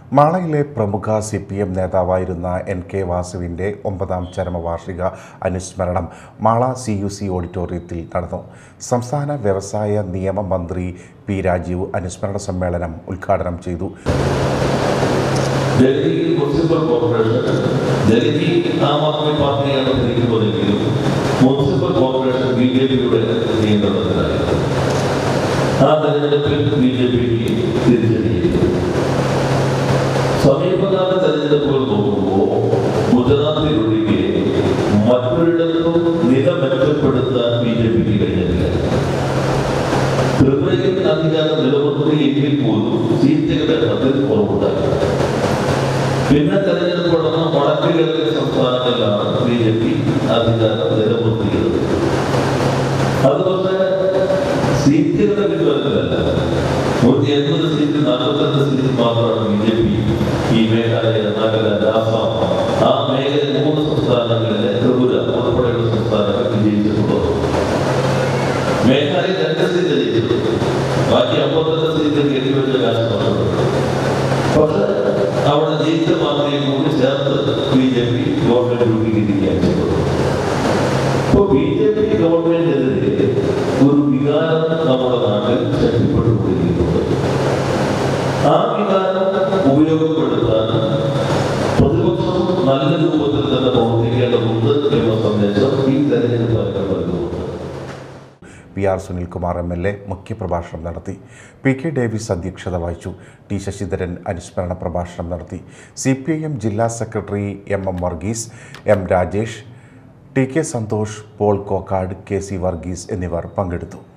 മാളയിലെ പ്രമുഖ C P M നേതാവായിരുന്ന N K വാസുവിൻ്റെ ഒമ്പതാം ചരമവാർഷിക അനുസ്മരണം മാള സി യു സി ഓഡിറ്റോറിയത്തിൽ നടന്നു സംസ്ഥാന വ്യവസായ നിയമ മന്ത്രി പി രാജീവ് അനുസ്മരണ സമ്മേളനം ഉദ്ഘാടനം ചെയ്തു ഡൽഹി മുനിസിപ്പൽ കോർപ്പറേഷൻ ഡൽഹി ആം ആദ്മി പാർട്ടിയാണ് ഭരിക്കുന്നതെങ്കിലും മുനിസിപ്പൽ കോർപ്പറേഷൻ ബി ജെ പിയുടെ നിയന്ത്രണത്തിലായിരുന്നു ആ തെരഞ്ഞെടുപ്പിൽ ബി ജെ പിക്ക് തിരിച്ചടിയിരുന്നു സമീപകാല തെരഞ്ഞെടുപ്പുകൾ നോക്കുമ്പോൾ ഗുജറാത്തിലൊഴികെ മറ്റൊരിടത്തും നില മെച്ചപ്പെടുത്താൻ ബി ജെ പിക്ക് കഴിഞ്ഞിട്ടില്ല ത്രിപുരയിൽ അധികാരം നിലനിർത്തുകയെങ്കിൽ പോലും സീറ്റുകളുടെ എണ്ണത്തിൽ കുറവുണ്ടായി പിന്നെ തെരഞ്ഞെടുപ്പ് നടന്ന വടക്ക് കിഴക്കൻ സംസ്ഥാനങ്ങളിലാണ് ബി ജെ പി അധികാരം നിലനിർത്തിയത് അത് പക്ഷേ സീറ്റുകളുടെ വിധത്തിലല്ല നൂറ്റി എൺപത് സീറ്റ് നാൽപ്പത്തെട്ട് സീറ്റ് മാത്രമാണ് ബി ജെ പി ഈ മേഘാലയ നാഗാലാൻഡ് ആസാം ആ മേഖല മൂന്ന് സംസ്ഥാനങ്ങളിലെ ത്രിപുര ഉൾപ്പെടെയുള്ള സംസ്ഥാനങ്ങൾ വിജയിച്ചിട്ടുള്ളത് മേഘാലയ രണ്ട് സീറ്റ് ജയിച്ചിട്ടുണ്ട് ബാക്കി അമ്പത്തെട്ട് സീറ്റ് കെട്ടിവെച്ച രാഷ്ട്രമാണ് പക്ഷെ അവിടെ ജയിച്ച പാർട്ടിയെ കൂടി ചേർത്ത് ബി ജെ പി ഗവൺമെന്റ് രൂപീകരിക്കുകയാണ് ചെയ്തത് ഇപ്പൊ ബി ജെ പി ഗവൺമെന്റിനെതിരെ ഒരു വികാരം നമ്മുടെ നാട്ടിൽ ശക്തിപ്പെട്ടുകൊണ്ടിരിക്കുന്നുണ്ട് ആ വികാരം ഉപയോഗപ്പെടുത്താൻ പ്രതിപക്ഷം നല്ല രൂപത്തിൽ തന്നെ പ്രവർത്തിക്കേണ്ടതുണ്ട് എന്ന സന്ദേശം ഈ തെരഞ്ഞെടുപ്പ് ഫലങ്ങൾ നൽകുന്നുണ്ട് P R Sunilkumar M L A മുഖ്യപ്രഭാഷണം നടത്തി പി കെ ഡേവിസ് അധ്യക്ഷത വഹിച്ചു ടി ശശിധരൻ അനുസ്മരണ പ്രഭാഷണം നടത്തി സി പി ഐ എം ജില്ലാ secretary M M Varghese M Rajesh T K Santhosh Paul Kokkad K C Varghese എന്നിവർ പങ്കെടുത്തു